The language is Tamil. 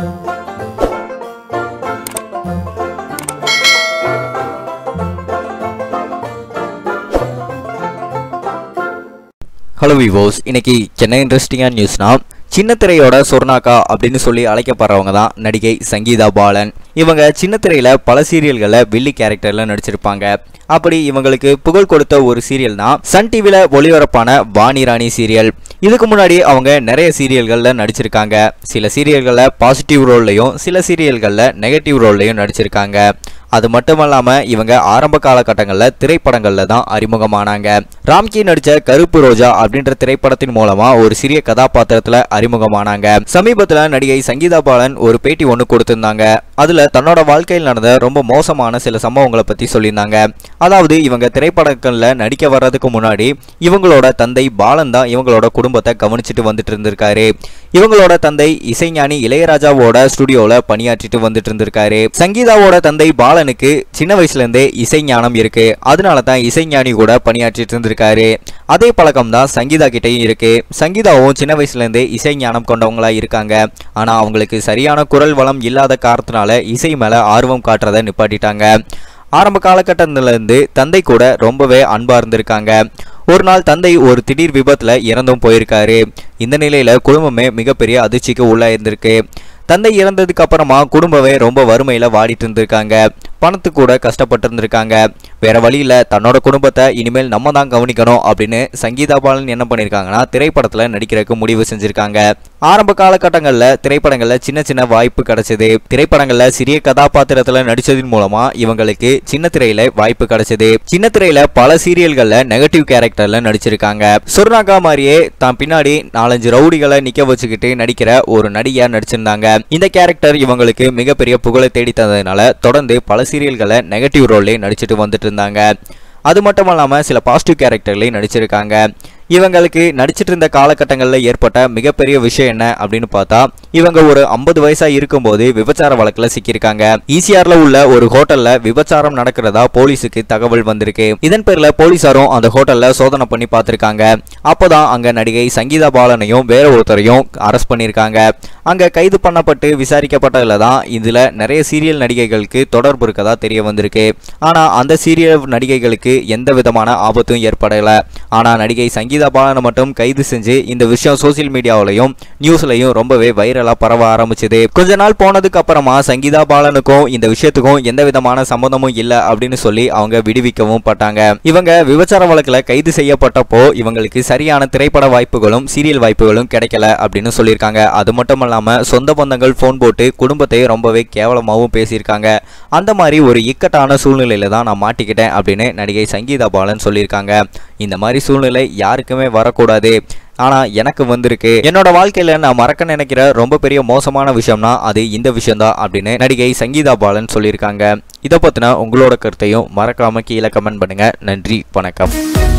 ஹலோ விவோஸ் இன்னைக்கு சென்னை இன்ட்ரெஸ்டிங்கான நியூஸ்னா சின்ன திரையோட சொர்ணாக்கா அப்படின்னு சொல்லி அழைக்கப்படுறவங்க தான் நடிகை சங்கீதா பாலன் இவங்க சின்ன திரையில பல சீரியல்களில் வில்லி கேரக்டர்ல நடிச்சிருப்பாங்க அப்படி இவங்களுக்கு புகழ் கொடுத்த ஒரு சீரியல் தான் சன் டிவில ஒளிபரப்பான வாணி ராணி சீரியல் இதுக்கு முன்னாடி அவங்க நிறைய சீரியல்களில் நடிச்சிருக்காங்க சில சீரியல்களில் பாசிட்டிவ் ரோல்லையும் சில சீரியல்களில் நெகட்டிவ் ரோல்லையும் நடிச்சிருக்காங்க அது மட்டும் இல்லாம இவங்க ஆரம்ப காலகட்டங்களில் திரைப்படங்கள்ல தான் அறிமுகமானாங்க ராம்கி நடிச்ச கருப்பு ரோஜா அப்படின்ற திரைப்படத்தின் மூலமா ஒரு சிறிய கதாபாத்திரத்துல அறிமுகமானாங்க சமீபத்துல நடிகை சங்கீதா பாலன் ஒரு பேட்டி ஒன்று கொடுத்திருந்தாங்க அதுல தன்னோட வாழ்க்கையில் நடந்த ரொம்ப மோசமான சில சம்பவங்களை பத்தி சொல்லியிருந்தாங்க அதாவது இவங்க திரைப்படங்கள்ல நடிக்க வர்றதுக்கு முன்னாடி இவங்களோட தந்தை பாலன் தான் இவங்களோட குடும்பத்தை கவனிச்சுட்டு வந்துட்டு இருந்திருக்காரு இவங்களோட தந்தை இசைஞானி இளையராஜாவோட ஸ்டுடியோல பணியாற்றிட்டு வந்துட்டு இருந்திருக்காரு சங்கீதாவோட தந்தை பாலனுக்கு சின்ன வயசுல இருந்தே இசை ஞானம் இருக்கு அதனால தான் இசைஞானி கூட பணியாற்றிட்டு இருந்திருக்காரு அதே பழக்கம் தான் சங்கீதா கிட்டயும் இருக்கு சங்கீதாவும் சின்ன வயசுல இருந்தே இசை ஞானம் கொண்டவங்களா இருக்காங்க ஆனா அவங்களுக்கு சரியான குரல் வளம் இல்லாத காரணத்தினால இசை மேல ஆர்வம் காட்டுறதை நிப்பாட்டிட்டாங்க ஆரம்ப காலகட்டத்துல இருந்து தந்தை கூட ரொம்பவே அன்பா இருந்திருக்காங்க ஒரு நாள் தந்தை ஒரு திடீர் விபத்துல இறந்தும் போயிருக்காரு இந்த நிலையில குடும்பமே மிகப்பெரிய அதிர்ச்சிக்கு உள்ளாயிருந்திருக்கு தந்தை இறந்ததுக்கு அப்புறமா குடும்பமே ரொம்ப வறுமையில வாடிட்டு இருந்திருக்காங்க பணத்துக்கு கூட கஷ்டப்பட்டு இருந்திருக்காங்க வேற வழியில தன்னோட குடும்பத்தை இனிமேல் நம்ம தான் கவனிக்கணும் அப்படின்னு சங்கீதா பாலன் என்ன பண்ணிருக்காங்கன்னா திரைப்படத்துல நடிக்கிறதுக்கு முடிவு செஞ்சிருக்காங்க ஆரம்ப காலகட்டங்கள்ல திரைப்படங்கள்ல சின்ன சின்ன வாய்ப்பு கிடைச்சது திரைப்படங்கள்ல சிறிய கதாபாத்திரத்துல நடிச்சதின் மூலமா இவங்களுக்கு சின்ன திரையில வாய்ப்பு கிடைச்சது சின்ன திரையில பல சீரியல்கள்ல நெகட்டிவ் கேரக்டர்ல நடிச்சிருக்காங்க சொர்ணாக்கா மாதிரியே தான் பின்னாடி நாலஞ்சு ரவுடிகளை நிக்க வச்சுக்கிட்டு நடிக்கிற ஒரு நடிகையா நடிச்சிருந்தாங்க இந்த கேரக்டர் இவங்களுக்கு மிகப்பெரிய புகழை தேடி தந்ததுனால தொடர்ந்து பல சீரியல்களை நெகட்டிவ் ரோல்லே நடிச்சிட்டு வந்துட்டு இருந்தாங்க அது மட்டும் இல்லாமல் சில பாசிட்டிவ் கேரக்டர்லையும் நடிச்சிருக்காங்க இவங்களுக்கு நடிச்சிட்டு இருந்த காலகட்டங்களில் ஏற்பட்ட மிகப்பெரிய விஷயம் என்ன அப்படின்னு பார்த்தா இவங்க ஒரு ஐம்பது வயசா இருக்கும்போது விபச்சார வழக்கில் சிக்கியிருக்காங்க ஈசிஆர்ல உள்ள ஒரு ஹோட்டல்ல விபச்சாரம் நடக்கிறதா போலீஸுக்கு தகவல் வந்திருக்கு இதன் பேர்ல போலீசாரும் அந்த ஹோட்டல்ல சோதனை பண்ணி பார்த்திருக்காங்க அப்போதான் அங்க நடிகை சங்கீதா பாலனையும் வேற ஒருத்தரையும் அரெஸ்ட் பண்ணியிருக்காங்க அங்க கைது பண்ணப்பட்டு விசாரிக்கப்பட்டதுல தான் இதுல நிறைய சீரியல் நடிகைகளுக்கு தொடர்பு இருக்கதா தெரிய வந்திருக்கு ஆனா அந்த சீரியல் நடிகைகளுக்கு எந்த விதமான ஆபத்தும் ஏற்படல ஆனா நடிகை சங்கீதா பாலனை மட்டும் கைது செஞ்சு இந்த விஷயம் சோசியல் மீடியாவிலையும் நியூஸ்லையும் ரொம்பவே வைரலா பரவ ஆரம்பிச்சது கொஞ்ச நாள் போனதுக்கு அப்புறமா சங்கீதா பாலனுக்கும் இந்த விஷயத்துக்கும் எந்த விதமான சம்பந்தமும் இல்ல அப்படின்னு சொல்லி அவங்க விடுவிக்கவும் பட்டாங்க இவங்க விபச்சார வழக்குல கைது செய்யப்பட்டப்போ இவங்களுக்கு சரியான திரைப்பட வாய்ப்புகளும் சீரியல் வாய்ப்புகளும் கிடைக்கல அப்படின்னு சொல்லியிருக்காங்க அது மட்டும் இல்லாம சொந்த பந்தங்கள் ஃபோன் போட்டு குடும்பத்தை ரொம்பவே கேவலமாகவும் பேசியிருக்காங்க அந்த மாதிரி ஒரு இக்கட்டான சூழ்நிலையில தான் நான் மாட்டிக்கிட்டேன் அப்படின்னு நடிகை சங்கீதா பாலன் சொல்லியிருக்காங்க இந்த மாதிரி சூழ்நிலை யாருக்குமே வரக்கூடாது ஆனா எனக்கு வந்திருக்கு என்னோட வாழ்க்கையில நான் மறக்க நினைக்கிற ரொம்ப பெரிய மோசமான விஷயம்னா அது இந்த விஷயம்தான் அப்படின்னு நடிகை சங்கீதா பாலன் சொல்லியிருக்காங்க இதை பத்தின உங்களோட கருத்தையும் மறக்காம கீழே கமெண்ட் பண்ணுங்க நன்றி வணக்கம்